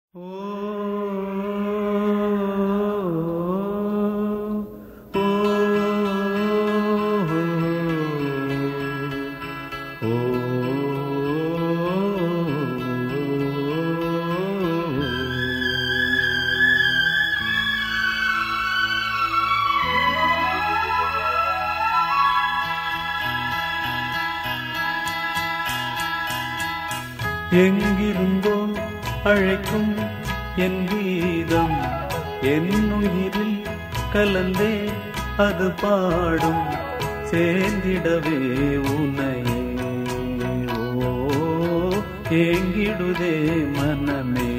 எங்கிருந்தோ அழைக்கும் என் கீதம் என் உயிரில் கலந்தே அது பாடும் சேர்ந்திடவே உனையே ஓ ஏங்கிடுதே மனமே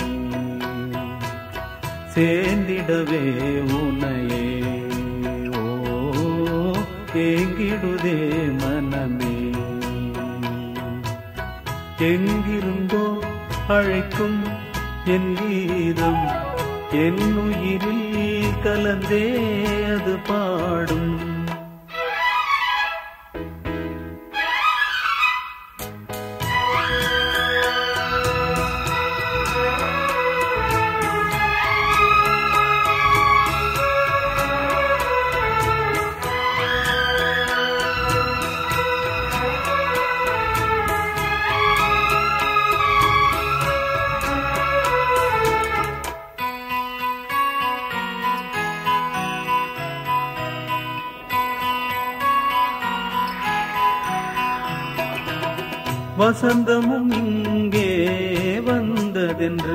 சேர்ந்திடவே உனையே ஓ ஏங்கிடுதே மனமே எங்கிருந்தோ அழைக்கும் என் கீதம் என் உயிரில் கலந்தே அது பாடும் வசந்தமும் இங்கே வந்ததென்று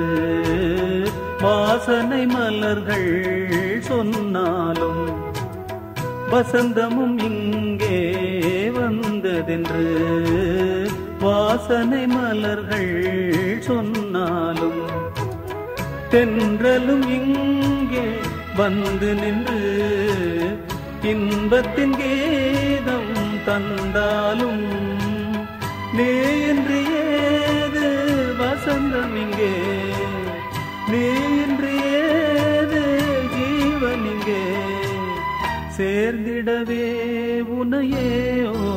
வாசனை மலர்கள் சொன்னாலும் வசந்தமும் இங்கே வந்ததென்று வாசனை மலர்கள் சொன்னாலும் தென்றலும் இங்கே வந்து நின்று இன்பத்தின் கீதம் தந்தாலும் நீ இன்று ஏது வசந்தம் இங்கே நீ இன்று ஏது ஜீவன் இங்கே சேர்ந்திடவே உனையே ஓ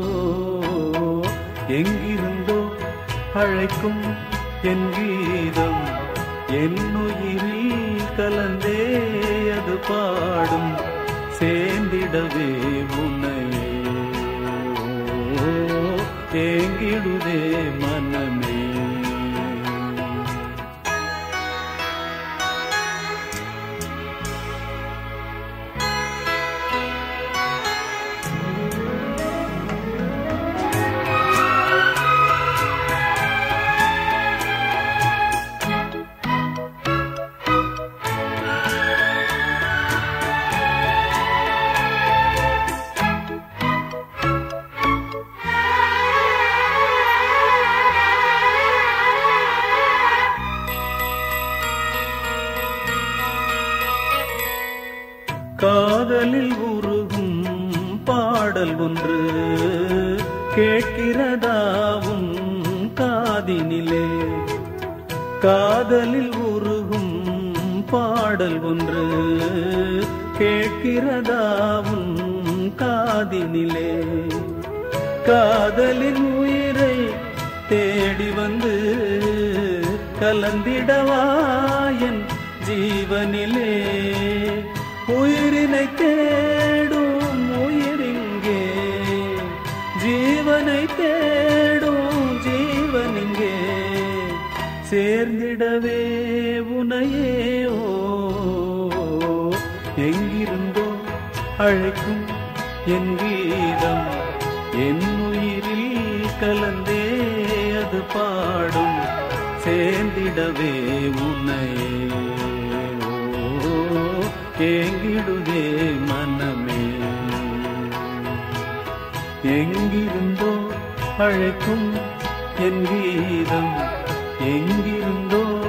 எங்கிருந்தோ அழைக்கும் என் கீதம் என் உயிரில் கலந்தே அது பாடும் சேர்ந்திடவே உன்னையே ஓ, ஏங்கிடுதே மனமே காதலில் உருகும் பாடல் ஒன்று கேட்கிறதாவும் காதினிலே காதலில் உருகும் பாடல் ஒன்று கேட்கிறதாவும் காதினிலே காதலின் உயிரை தேடி வந்து கலந்திடவாயன் ஜீவனிலே உயிரினை தேடும் உயிரிங்கே ஜீவனை தேடும் ஜீவனிங்கே சேர்ந்திடவே உனையே ஓ எங்கிருந்தோ அழைக்கும் என் கீதம் என் உயிரில் கலந்தே அது பாடும் சேர்ந்திடவே உன்னையே ஓ ஏங்கிடுதே மனமே எங்கிருந்தோ அழைக்கும் என் கீதம் எங்கிருந்தோ